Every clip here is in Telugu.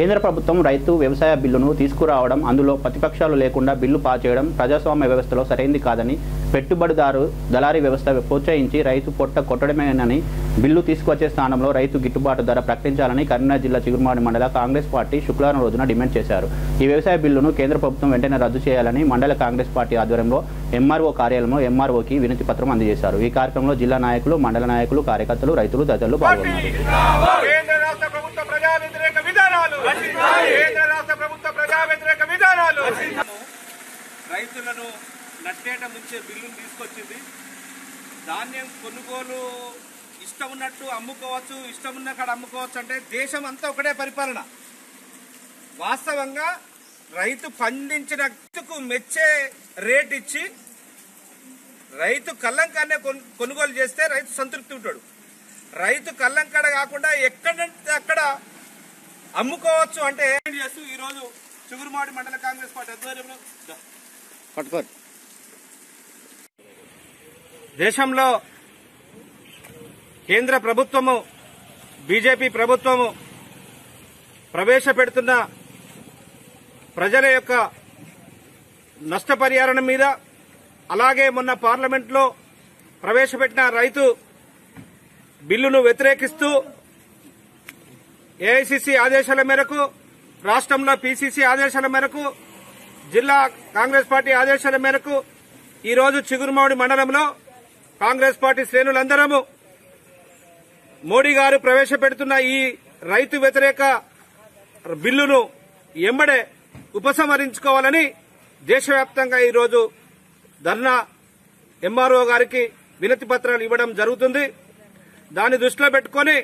కేంద్ర ప్రభుత్వం రైతు వ్యవసాయ బిల్లును తీసుకురావడం అందులో ప్రతిపక్షాలు లేకుండా బిల్లు పాస్ చేయడం ప్రజాస్వామ్య వ్యవస్థలో సరైంది కాదని పెట్టుబడిదారు దళారీ వ్యవస్థ ప్రోత్సహించి రైతు పొట్ట కొట్టడమేనని బిల్లు తీసుకువచ్చే స్థానంలో రైతు గిట్టుబాటు ధర ప్రకటించాలని కరీంనగర్ జిల్లా చిగురుమాడి మండల కాంగ్రెస్ పార్టీ శుక్రవారం రోజున డిమాండ్ చేశారు ఈ వ్యవసాయ బిల్లును కేంద్ర ప్రభుత్వం వెంటనే రద్దు చేయాలని మండల కాంగ్రెస్ పార్టీ ఆధ్వర్యంలో ఎంఆర్ఓ కార్యాలయంలో ఎంఆర్ఓకి వినతి పత్రం అందజేశారు ఈ కార్యక్రమంలో జిల్లా నాయకులు మండల నాయకులు కార్యకర్తలు రైతులు తదితరులు పాల్గొన్నారు కేంద్ర రాష్ట్ర ప్రభుత్వ ప్రజా వ్యతిరేక విధానాలు కేంద్ర రాష్ట్ర ప్రభుత్వ ప్రజా వ్యతిరేక విధానాలు రైతులను నట్టేట ముంచే బిల్లును తీసుకొచ్చింది ధాన్యం కొనుగోలు ఇష్టం ఉన్నట్టు అమ్ముకోవచ్చు ఇష్టం ఉన్న కాడ అమ్ముకోవచ్చు అంటే దేశం అంతా ఒకటే పరిపాలన వాస్తవంగా రైతు పండించిన రైతుకు మెచ్చే రేట్ ఇచ్చి రైతు కళ్ళంకానే కొను- కొనుగోలు చేస్తే రైతు సంతృప్తి ఉంటాడు రైతు కళ్ళంకాడ కాకుండా ఎక్కడంటే అక్కడ అమ్ముకోవచ్చు అంటే ఏం చేస్తూ ఈ రోజు చిగురుమాడి మండల కాంగ్రెస్ పార్టీ ఆధ్వర్యంలో దా. దేశంలో కేంద్ర ప్రభుత్వము బీజేపీ ప్రభుత్వము ప్రవేశపెడుతున్న ప్రజల యొక్క నష్టపరిహారం మీద అలాగే మొన్న పార్లమెంట్లో ప్రవేశపెట్టిన రైతు బిల్లును వ్యతిరేకిస్తూ ఏఐసిసి ఆదేశాల మేరకు రాష్ట్రంలో పిసిసి ఆదేశాల మేరకు జిల్లా కాంగ్రెస్ పార్టీ ఆదేశాల మేరకు ఈరోజు చిగురుమామిడి మండలంలో కాంగ్రెస్ పార్టీ శ్రేణులందరము మోడీ గారు ప్రవేశపెడుతున్న ఈ రైతు వ్యతిరేక బిల్లును ఎంబడే ఉపసంహరించుకోవాలని దేశవ్యాప్తంగా ఈరోజు ధర్నా ఎంఆర్ఓ గారికి వినతి పత్రాలు ఇవ్వడం జరుగుతుంది దాన్ని దృష్టిలో పెట్టుకొని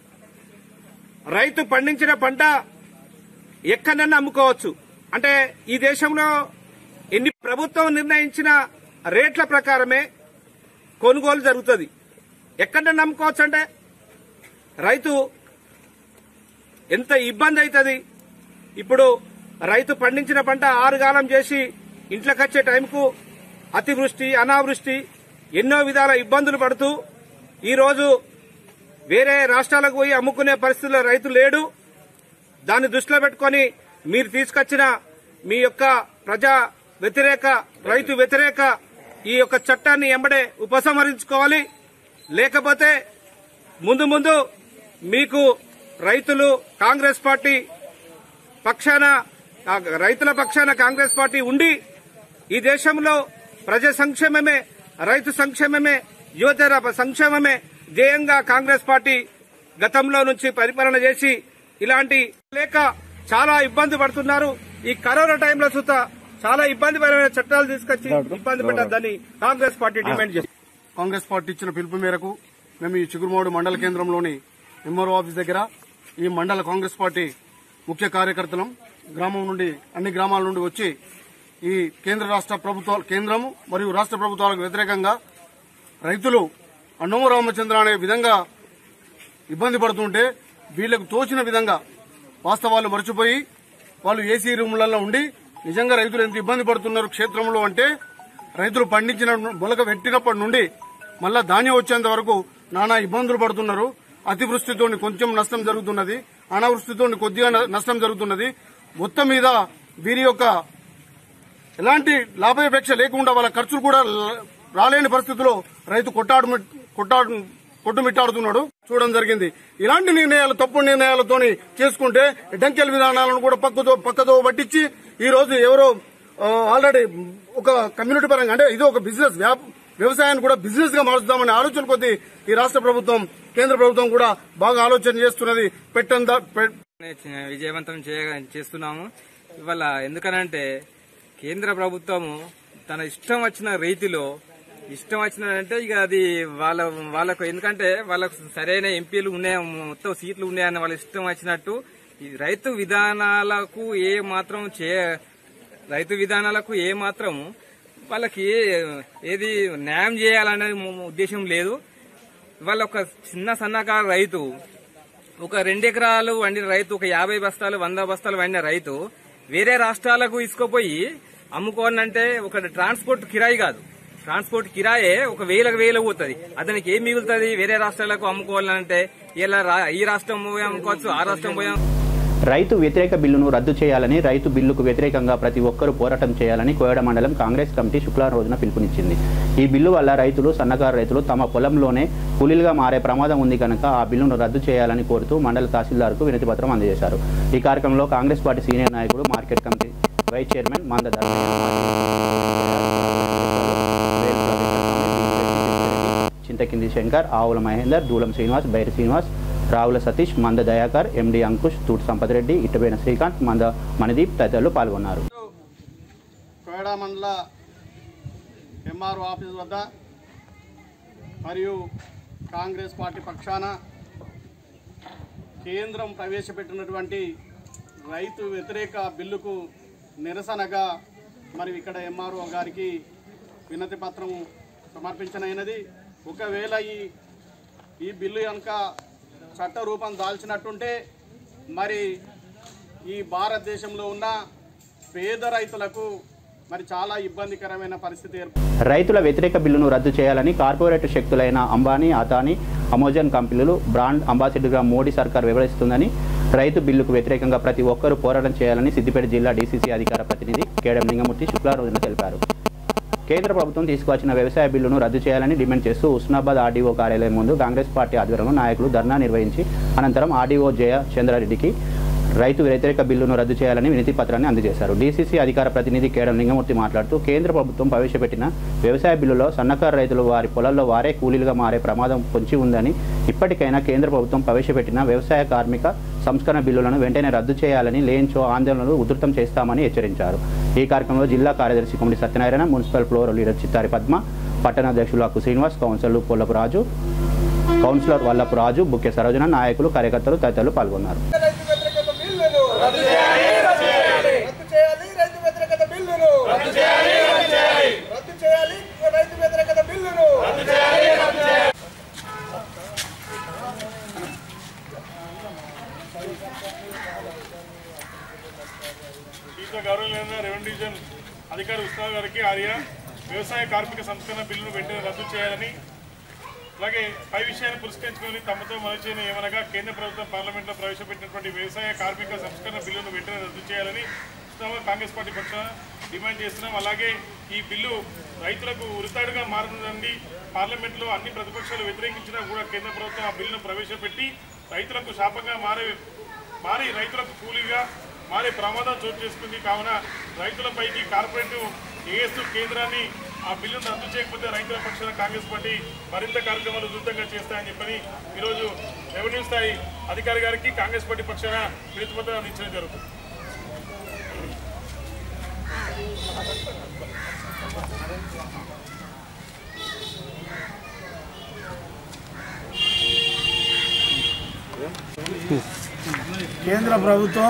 రైతు పండించిన పంట ఎక్కడన్నా అమ్ముకోవచ్చు అంటే ఈ దేశంలో ఎన్ని ప్రభుత్వం నిర్ణయించిన రేట్ల ప్రకారమే కొనుగోలు జరుగుతుంది ఎక్కడన్నా అమ్ముకోవచ్చు అంటే రైతు ఎంత ఇబ్బంది అవుతుంది ఇప్పుడు రైతు పండించిన పంట ఆరుగాలం చేసి ఇంట్లోకి వచ్చే టైంకు అతివృష్టి అనావృష్టి ఎన్నో విధాల ఇబ్బందులు పడుతూ ఈరోజు వేరే రాష్ట్రాలకు పోయి అమ్ముకునే పరిస్థితిలో రైతు లేడు దాన్ని దృష్టిలో పెట్టుకొని మీరు తీసుకొచ్చిన మీ యొక్క ప్రజా వ్యతిరేక రైతు వ్యతిరేక ఈ యొక్క చట్టాన్ని ఎంబడే ఉపసంహరించుకోవాలి లేకపోతే ముందు ముందు మీకు రైతులు కాంగ్రెస్ పార్టీ పక్షాన ఆ, రైతుల పక్షాన కాంగ్రెస్ పార్టీ ఉండి ఈ దేశంలో ప్రజా సంక్షేమమే రైతు సంక్షేమమే యువతర సంక్షేమమే ధ్యేయంగా కాంగ్రెస్ పార్టీ గతంలో నుంచి పరిపాలన చేసి ఇలాంటి లేక చాలా ఇబ్బంది పడుతున్నారు ఈ కరోనా టైంలో సుత చాలా ఇబ్బందికరమైన చట్టాలు తీసుకొచ్చి ఇబ్బంది పెట్టద్దని కాంగ్రెస్ పార్టీ డిమాండ్ చేస్తుంది కాంగ్రెస్ పార్టీ ఇచ్చిన పిలుపు మేరకు మేము ఈ చిగురుమోడు మండల కేంద్రంలోని ఎంఆర్ఓ ఆఫీస్ దగ్గర ఈ మండల కాంగ్రెస్ పార్టీ ముఖ్య కార్యకర్తలం గ్రామం నుండి అన్ని గ్రామాల నుండి వచ్చి ఈ కేంద్ర రాష్ట్ర ప్రభుత్వాలు కేంద్రము మరియు రాష్ట్ర ప్రభుత్వాలకు వ్యతిరేకంగా రైతులు అన్నోమ రామచంద్ర అనే విధంగా ఇబ్బంది పడుతుంటే వీళ్లకు తోచిన విధంగా వాస్తవాలు మర్చిపోయి వాళ్ళు ఏసీ రూములలో ఉండి నిజంగా రైతులు ఎంత ఇబ్బంది పడుతున్నారు క్షేత్రంలో అంటే రైతులు పండించిన మొలక పెట్టినప్పటి నుండి మళ్ళా ధాన్యం వచ్చేంత వరకు నానా ఇబ్బందులు పడుతున్నారు అతివృష్టితో కొంచెం నష్టం జరుగుతున్నది అనావృష్టితో కొద్దిగా న- నష్టం జరుగుతున్నది మొత్తం మీద వీరి యొక్క ఎలాంటి లాభాపేక్ష లేకుండా వాళ్ళ ఖర్చులు కూడా ల- రాలేని పరిస్థితిలో రైతు కొట్టాడు కొట్టాడు కొట్టుమిట్టాడుతున్నాడు చూడడం జరిగింది ఇలాంటి నిర్ణయాలు తప్పుడు నిర్ణయాలతోని చేసుకుంటే డంకెల్ విధానాలను కూడా పక్కతో పక్కతో పట్టించి ఈ రోజు ఎవరో ఆ, ఆల్రెడీ ఒక కమ్యూనిటీ పరంగా అంటే ఇది ఒక బిజినెస్ వ్యాప- వ్యవసాయాన్ని కూడా బిజినెస్ గా మార్చుదామనే ఆలోచన కొద్దీ ఈ రాష్ట్ర ప్రభుత్వం కేంద్ర ప్రభుత్వం కూడా బాగా ఆలోచన చేస్తున్నది పెట్టంద పె- నే- విజయవంతం చేయ చేస్తున్నాము ఇవాళ ఎందుకనంటే కేంద్ర ప్రభుత్వము తన ఇష్టం వచ్చిన రీతిలో ఇష్టం వచ్చిన అంటే ఇక అది వాళ్ళ వాళ్ళకు ఎందుకంటే వాళ్ళకు సరైన ఎంపీలు ఉన్నాయి మొత్తం సీట్లు ఉన్నాయని వాళ్ళ ఇష్టం వచ్చినట్టు ఈ రైతు విధానాలకు ఏ మాత్రం చే రైతు విధానాలకు ఏ మాత్రం వాళ్ళకి ఏ- ఏది న్యాయం చేయాలనే ఉద్దేశం లేదు ఇవాళ ఒక చిన్న సన్నకారు రైతు ఒక రెండు ఎకరాలు వండిన రైతు ఒక యాభై బస్తాలు వంద బస్తాలు వండిన రైతు వేరే రాష్ట్రాలకు ఇసుకుపోయి అమ్ముకోవాలంటే ఒక ట్రాన్స్పోర్ట్ కిరాయి కాదు ట్రాన్స్పోర్ట్ కిరాయే ఒక వేలకు వేలు పోతుంది అతనికి ఏం మిగులుతుంది వేరే రాష్ట్రాలకు అమ్ముకోవాలంటే ఇలా రా- ఈ రాష్ట్రం పోయి అమ్ముకోవచ్చు ఆ రాష్ట్రం పోయి రైతు వ్యతిరేక బిల్లును రద్దు చేయాలని రైతు బిల్లుకు వ్యతిరేకంగా ప్రతి ఒక్కరూ పోరాటం చేయాలని కోయడ మండలం కాంగ్రెస్ కమిటీ శుక్రవారం రోజున పిలుపునిచ్చింది ఈ బిల్లు వల్ల రైతులు సన్నకారు రైతులు తమ పొలంలోనే కూలీలుగా మారే ప్రమాదం ఉంది కనుక ఆ బిల్లును రద్దు చేయాలని కోరుతూ మండల తహసీల్దార్కు వినతి పత్రం అందజేశారు ఈ కార్యక్రమంలో కాంగ్రెస్ పార్టీ సీనియర్ నాయకుడు market committee vice chairman Manda Chintakindi Shankar ఆవుల మహేందర్ దూలం శ్రీనివాస్ బైరి శ్రీనివాస్ రావుల సతీష్ మంద దయాకర్ ఎండి అంకుష్ తూటి సంపత్ రెడ్డి ఇట్టబైన శ్రీకాంత్ మంద మణిదీప్ తదితరులు పాల్గొన్నారు కోయడా మండల ఎంఆర్ఓ ఆఫీస్ వద్ద మరియు కాంగ్రెస్ పార్టీ పక్షాన కేంద్రం ప్రవేశపెట్టినటువంటి రైతు వ్యతిరేక బిల్లుకు నిరసనగా మరి ఇక్కడ ఎంఆర్ఓ గారికి వినతి పత్రం సమర్పించనైనది ఒకవేళ ఈ ఈ బిల్లు కనుక చట్ట రూపం దాల్చినట్టుంటే మరి ఈ భారతదేశంలో ఉన్న పేద రైతులకు మరి చాలా ఇబ్బందికరమైన పరిస్థితి ఏర్పడింది రైతుల వ్యతిరేక బిల్లును రద్దు చేయాలని కార్పొరేట్ శక్తులైన Ambani Adani Amazon companies brand అంబాసిడర్గా Modi సర్కార్ వివరిస్తుందని రైతు బిల్లుకు వ్యతిరేకంగా ప్రతి ఒక్కరూ పోరాటం చేయాలని సిద్దిపేట జిల్లా డీసీసీ అధికార ప్రతినిధి కేడం లింగమూర్తి శుక్రవారం రోజున తెలిపారు కేంద్ర ప్రభుత్వం తీసుకువచ్చిన వ్యవసాయ బిల్లును రద్దు చేయాలని డిమాండ్ చేస్తూ ఉస్నాబాద్ ఆర్డీఓ కార్యాలయం ముందు కాంగ్రెస్ పార్టీ ఆధ్వర్యంలో నాయకులు ధర్నా నిర్వహించి అనంతరం ఆర్డీఓ జయ చంద్రారెడ్డికి రైతు వ్యతిరేక బిల్లును రద్దు చేయాలని వినతి పత్రాన్ని అందజేశారు డీసీసీ అధికార ప్రతినిధి కేడం లింగమూర్తి మాట్లాడుతూ కేంద్ర ప్రభుత్వం ప్రవేశపెట్టిన వ్యవసాయ బిల్లులో సన్నకారు రైతులు వారి పొలాల్లో వారే కూలీలుగా మారే ప్రమాదం పొంచి ఉందని ఇప్పటికైనా కేంద్ర ప్రభుత్వం ప్రవేశపెట్టిన వ్యవసాయ కార్మిక సంస్కరణ బిల్లులను వెంటనే రద్దు చేయాలని లేంచో ఆందోళనలు ఉధృతం చేస్తామని హెచ్చరించారు ఈ కార్యక్రమంలో జిల్లా కార్యదర్శి Komidi Satyanarayana municipal floor leader Chittari Padma పట్టణ అధ్యక్షులు అక్కు శ్రీనివాస్ కౌన్సిలర్ పొల్లపు రాజు కౌన్సిలర్ వల్లపు రాజు బుక్కె సరోజన నాయకులు కార్యకర్తలు తదితరులు పాల్గొన్నారు రైతు వ్యతిరేకత బిల్లును రద్దు చేయాలి రద్దు చేయాలి రద్దు చేయాలి రైతు వ్యతిరేకత బిల్లును రద్దు చేయాలి రద్దు చేయాలి రద్దు చేయాలి రైతు వ్యతిరేకత బిల్లును రద్దు చేయాలి రద్దు చేయాలి దీంతో గౌరవనీయ రెవెన్యూ డివిజన్ అధికారి ఉత్సవ గారికి ఆర్య వ్యవసాయ కార్మిక సంస్కరణ బిల్లును వెంటనే రద్దు చేయాలని అలాగే పై విషయాన్ని పురస్కరించుకొని తమతో మనవి చేయని ఏమనగా కేంద్ర ప్రభుత్వం పార్లమెంట్లో ప్రవేశపెట్టినటువంటి వ్యవసాయ కార్మిక సంస్కరణ బిల్లును వెంటనే రద్దు చేయాలని ఉత్సవ కాంగ్రెస్ పార్టీ పక్షాన డిమాండ్ చేస్తున్నాం అలాగే ఈ బిల్లు రైతులకు ఉరితాడుగా మారుతుందండి పార్లమెంట్లో అన్ని ప్రతిపక్షాలు వ్యతిరేకించినా కూడా కేంద్ర ప్రభుత్వం ఆ బిల్లును ప్రవేశపెట్టి రైతులకు శాపంగా మారే మారి రైతులకు కూలీగా మారే ప్రమాదం చోటు చేసుకుంది కావున రైతులపైకి కార్పొరేట్ ఏఎస్ కేంద్రాన్ని ఆ బిల్లును రద్దు చేయకపోతే రైతుల పక్షాన కాంగ్రెస్ పార్టీ మరింత కార్యక్రమాలు ఉధృతంగా చేస్తాయని చెప్పని ఈరోజు రెవెన్యూ స్థాయి అధికారి గారికి కాంగ్రెస్ పార్టీ పక్షాన వినతిపత్రం అందించడం జరుగుతుంది కేంద్ర ప్రభుత్వం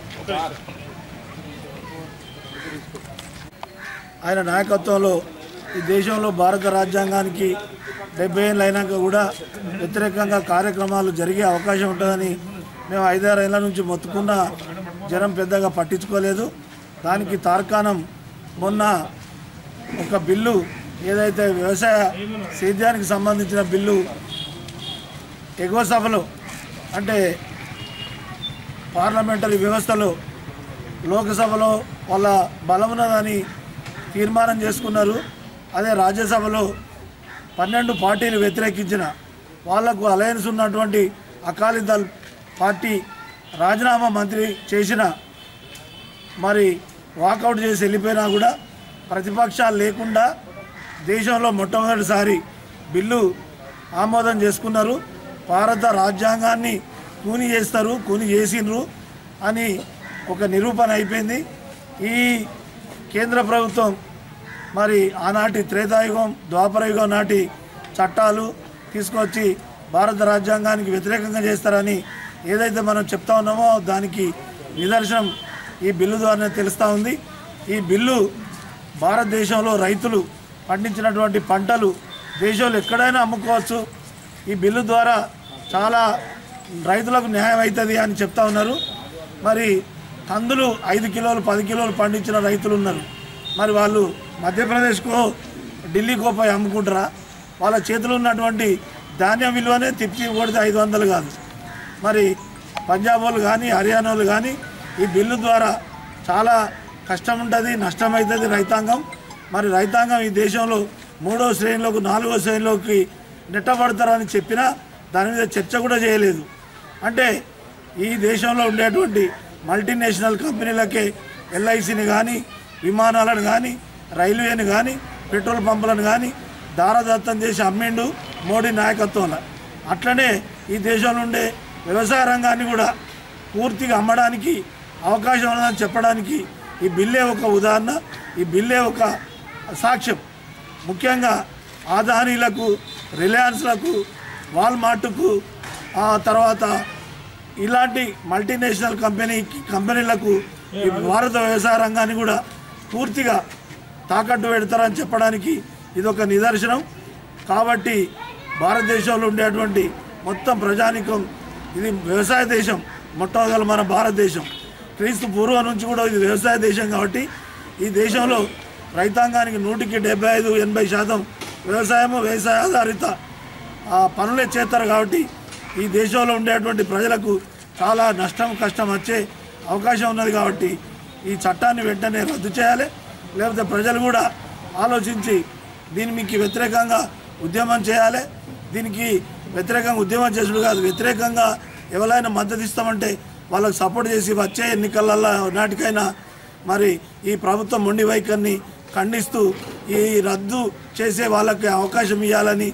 ఆయన నాయకత్వంలో ఈ దేశంలో భారత రాజ్యాంగానికి డెబ్బై ఏళ్ళు అయినాక కూడా వ్యతిరేకంగా కార్యక్రమాలు జరిగే అవకాశం ఉంటుందని మేము ఐదారు ఏళ్ళ నుంచి మొత్తుకున్న జనం పెద్దగా పట్టించుకోలేదు దానికి తార్కాణం మొన్న ఒక బిల్లు ఏదైతే వ్యవసాయ సేద్యానికి సంబంధించిన బిల్లు ఎగువ సభలో అంటే పార్లమెంటరీ వ్యవస్థలో లోకసభలో వాళ్ళ బలం ఉన్నదని తీర్మానం చేసుకున్నారు అదే రాజ్యసభలో పన్నెండు పార్టీలు వ్యతిరేకించిన వాళ్లకు అలయన్స్ ఉన్నటువంటి అకాలీదళ్ పార్టీ రాజీనామా మంత్రి చేసిన మరి వాకౌట్ చేసి వెళ్ళిపోయినా కూడా ప్రతిపక్షాలు లేకుండా దేశంలో మొట్టమొదటిసారి బిల్లు ఆమోదం చేసుకున్నారు భారత రాజ్యాంగాన్ని కూని చేస్తారు కూని చేసిండ్రు అని ఒక నిరూపణ అయిపోయింది ఈ కేంద్ర ప్రభుత్వం మరి ఆనాటి త్రేతాయుగం ద్వాపరయుగం నాటి చట్టాలు తీసుకొచ్చి భారత రాజ్యాంగానికి వ్యతిరేకంగా చేస్తారని ఏదైతే మనం చెప్తా ఉన్నామో దానికి నిదర్శనం ఈ బిల్లు ద్వారా తెలుస్తూ ఉంది ఈ బిల్లు భారతదేశంలో రైతులు పండించినటువంటి పంటలు దేశంలో ఎక్కడైనా అమ్ముకోవచ్చు ఈ బిల్లు ద్వారా చాలా రైతులకు న్యాయం అవుతుంది అని చెప్తా ఉన్నారు మరి కందులు ఐదు కిలోలు పది కిలోలు పండించిన రైతులు ఉన్నారు మరి వాళ్ళు మధ్యప్రదేశ్కో ఢిల్లీకో పోయి అమ్ముకుంటారా వాళ్ళ చేతిలో ఉన్నటువంటి ధాన్యం విలువనే తిప్పి కొడితే ఐదు వందలు కాదు మరి పంజాబ్ వాళ్ళు కానీ హర్యానా వాళ్ళు కానీ ఈ బిల్లు ద్వారా చాలా కష్టం ఉంటుంది నష్టమవుతుంది రైతాంగం మరి రైతాంగం ఈ దేశంలో మూడో శ్రేణిలోకి నాలుగో శ్రేణిలోకి నెట్టబడతారని చెప్పినా దాని మీద చర్చ కూడా చేయలేదు అంటే ఈ దేశంలో ఉండేటువంటి మల్టీనేషనల్ కంపెనీలకే ఎల్ఐసిని కానీ విమానాలను కానీ రైల్వేని కానీ పెట్రోల్ పంపులను కానీ దారదత్తం చేసి అమ్మిండు మోడీ నాయకత్వంలో అట్లనే ఈ దేశంలో ఉండే వ్యవసాయ రంగాన్ని కూడా పూర్తిగా అమ్మడానికి అవకాశం ఉన్నదని చెప్పడానికి ఈ బిల్లే ఒక ఉదాహరణ ఈ బిల్లే ఒక సాక్ష్యం ముఖ్యంగా ఆదానీలకు రిలయన్స్లకు వాల్మార్ట్కు ఆ తర్వాత ఇలాంటి మల్టీనేషనల్ కంపెనీ కంపెనీలకు ఈ భారత వ్యవసాయ రంగాన్ని కూడా పూర్తిగా తాకట్టు పెడతారని చెప్పడానికి ఇది ఒక నిదర్శనం కాబట్టి భారతదేశంలో ఉండేటువంటి మొత్తం ప్రజానికం ఇది వ్యవసాయ దేశం మొట్టమొదలు మన భారతదేశం క్రీస్తు పూర్వం నుంచి కూడా ఇది వ్యవసాయ దేశం కాబట్టి ఈ దేశంలో రైతాంగానికి నూటికి డెబ్బై ఐదు ఎనభై శాతం వ్యవసాయము వ్యవసాయ ఆధారిత ఆ పనులే చేస్తారు కాబట్టి ఈ దేశంలో ఉండేటువంటి ప్రజలకు చాలా నష్టం కష్టం వచ్చే అవకాశం ఉన్నది కాబట్టి ఈ చట్టాన్ని వెంటనే రద్దు చేయాలి లేకపోతే ప్రజలు కూడా ఆలోచించి దీని మీకు వ్యతిరేకంగా ఉద్యమం చేయాలి దీనికి వ్యతిరేకంగా ఉద్యమం చేసుడు కాదు వ్యతిరేకంగా ఎవరైనా మద్దతు ఇస్తామంటే వాళ్ళకు సపోర్ట్ చేసి వచ్చే ఎన్నికలలో నాటికైనా మరి ఈ ప్రభుత్వం మొండి వైఖరిని ఖండిస్తూ ఈ రద్దు చేసే వాళ్ళకి అవకాశం ఇవ్వాలని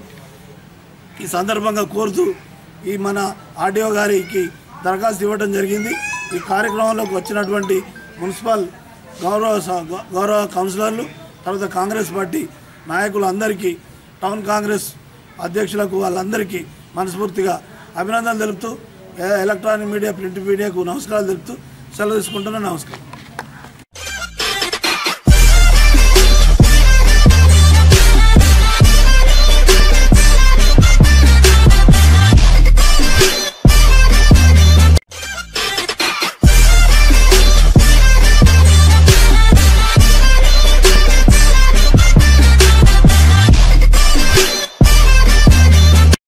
ఈ సందర్భంగా కోరుతూ ఈ మన ఆర్డీఓ గారికి దరఖాస్తు ఇవ్వడం జరిగింది ఈ కార్యక్రమంలోకి వచ్చినటువంటి మున్సిపల్ గౌరవ స- గౌరవ కౌన్సిలర్లు తర్వాత కాంగ్రెస్ పార్టీ నాయకులందరికీ టౌన్ కాంగ్రెస్ అధ్యక్షులకు వాళ్ళందరికీ మనస్ఫూర్తిగా అభినందనలు తెలుపుతూ ఏ- ఎలక్ట్రానిక్ మీడియా ప్రింట్ మీడియాకు నమస్కారాలు తెలుపుతూ సెలవు తీసుకుంటున్నాను నమస్కారం